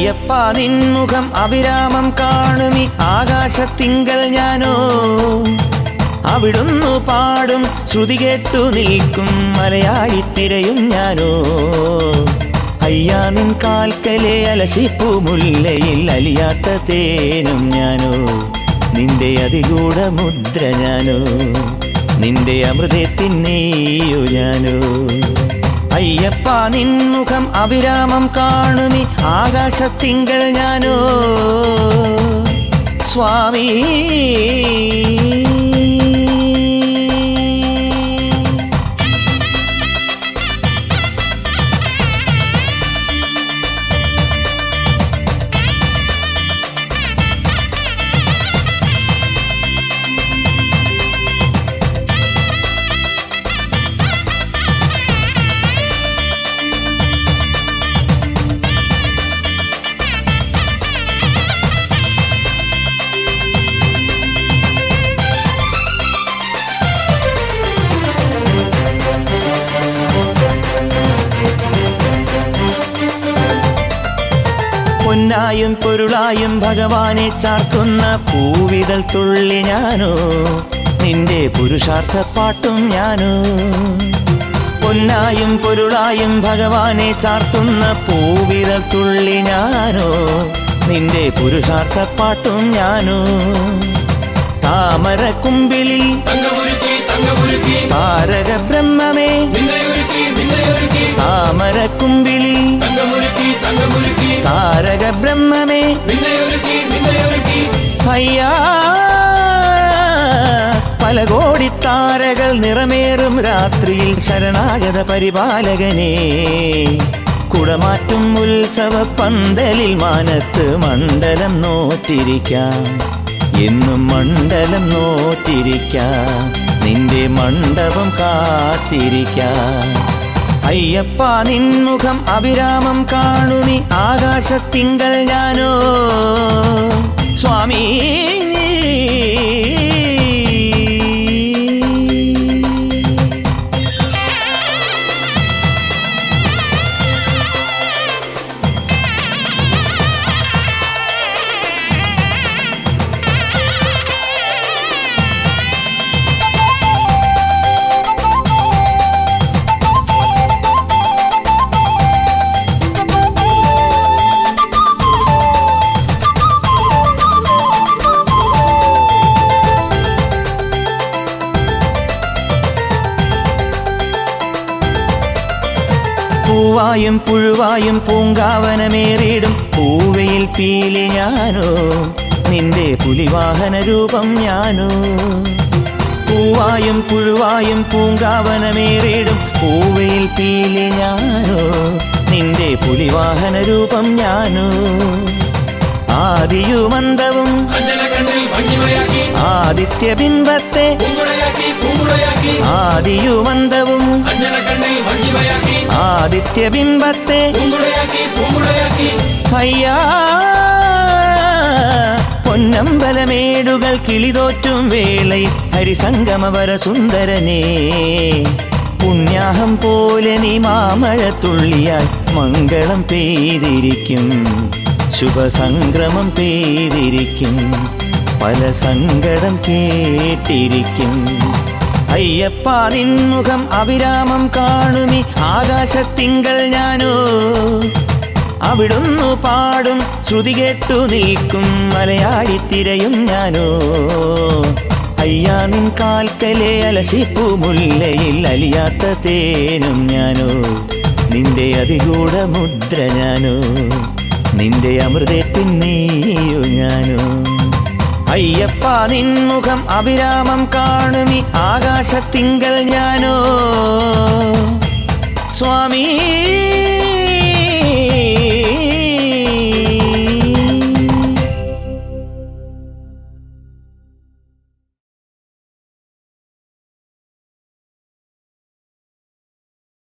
അയ്യപ്പ നിൻമുഖം അവിരാമം കാണുമി ആകാശത്തിങ്കൾ ഞാനോ അവിടുന്നു പാടും ശ്രുതി കേട്ടു നിൽക്കും മലയാളി തിരയും ഞാനോ അയ്യാ നിൻ കാൽക്കലെ അലശിപ്പു മുല്ലയിൽ അലിയാത്ത തേനും ഞാനോ നിന്റെ അതികൂട മുദ്ര ഞാനോ നിന്റെ അമൃതത്തിന്നേയോ ഞാനോ അയ്യപ്പ നിൻമുഖം അവിരാമം കാണുമി ആകാശത്തിങ്കൾ ഞാനോ സ്വാമി പൊന്നായും പൊരുളായും ഭഗവാനെ ചാർത്തുന്ന പൂവിതൾ തുള്ളി ഞാനോ നിന്റെ പുരുഷാർത്ഥ പാട്ടും ഞാനോ പൊന്നായും പൊരുളായും ഭഗവാനെ ചാർത്തുന്ന പൂവിതൾ തുള്ളി ഞാനോ നിന്റെ പുരുഷാർത്ഥ പാട്ടും ഞാനോ താമര കുമ്പിളിൽ തങ്കമുരുക്കി തങ്കമുരുക്കി താരക ബ്രഹ്മമേ നിന്നയൊരുക്കി നിന്നയൊരുക്കി താമര കുമ്പിളിൽ തങ്കമുരുക്കി തങ്കമുരുക്കി താരക ബ്രഹ്മമേ നിന്നയൊരുക്കി നിന്നയൊരുക്കി അയ്യാ പല കോടി താരകൾ നിറമേറും രാത്രിയിൽ ശരണാഗത പരിപാലകനേ കുടമാറ്റും ഉത്സവ പന്തലിൽ മാനത്ത് മണ്ഡലം നോറ്റിരിക്കാം എന്നും മണ്ഡലം നോറ്റിരിക്കാം നിന്റെ മണ്ഡപം കാത്തിരിക്കാം അയ്യപ്പ നിൻമുഖം അവിരാമം കാണുമി ആകാശത്തിങ്കൾ ഞാനോ സ്വാമി പൂവായും പുഴുവായും പൂങ്കാവനമേറിടും പൂവയിൽ പീലി ഞാനോ നിന്റെ പുലിവാഹന രൂപം ഞാനോ പൂവായും പുഴുവായും പൂങ്കാവനമേറിടും പൂവയിൽ പീലി ഞാനോ നിന്റെ പുലിവാഹന രൂപം ഞാനോ ആദിയുമന്തവും അഞ്ജന കണ്ണിൽ ഭംഗിമയാക്കി ആദിത്യബിംബത്തെ പൂങ്കുടയാക്കി പൂങ്കുടയാക്കി ആദിയുമന്തവും അഞ്ജന കണ്ണിൽ ഭംഗിമയാക്കി ആദിത്യബിംബത്തെ പൂങ്കുടയാക്കി പൂങ്കുടയാക്കി അയ്യാ പൊന്നമ്പലമേടുകൾ കിളിതോറ്റും വേളയിൽ ഹരിസംഗമവര സുന്ദരനേ പുണ്യാഹം പോലെ നീ മാമഴത്തുള്ളിയായി മംഗളം പെയ്തിരിക്കും ശുഭസംക്രമം പെയ്തിരിക്കും പല സങ്കടം കേട്ടിരിക്കും അയ്യപ്പ നിൻമുഖം അവിരാമം കാണുമി ആകാശത്തിങ്കൾ ഞാനോ അവിടുന്നു പാടും ശ്രുതി കേട്ടു നിൽക്കും മലയാളി തിരയും ഞാനോ അയ്യാ നിൻ കാൽക്കലെ അലശിപ്പു മുല്ലയിൽ അലിയാത്ത തേനും ഞാനോ നിന്റെ അതികൂട മുദ്ര ഞാനോ നിന്റെ അമൃതത്തിൻ നീയോ ഞാനോ അയ്യപ്പ നിൻമുഖം അവിരാമം കാണുമി ആകാശത്തിങ്കൾ ഞാനോ സ്വാമി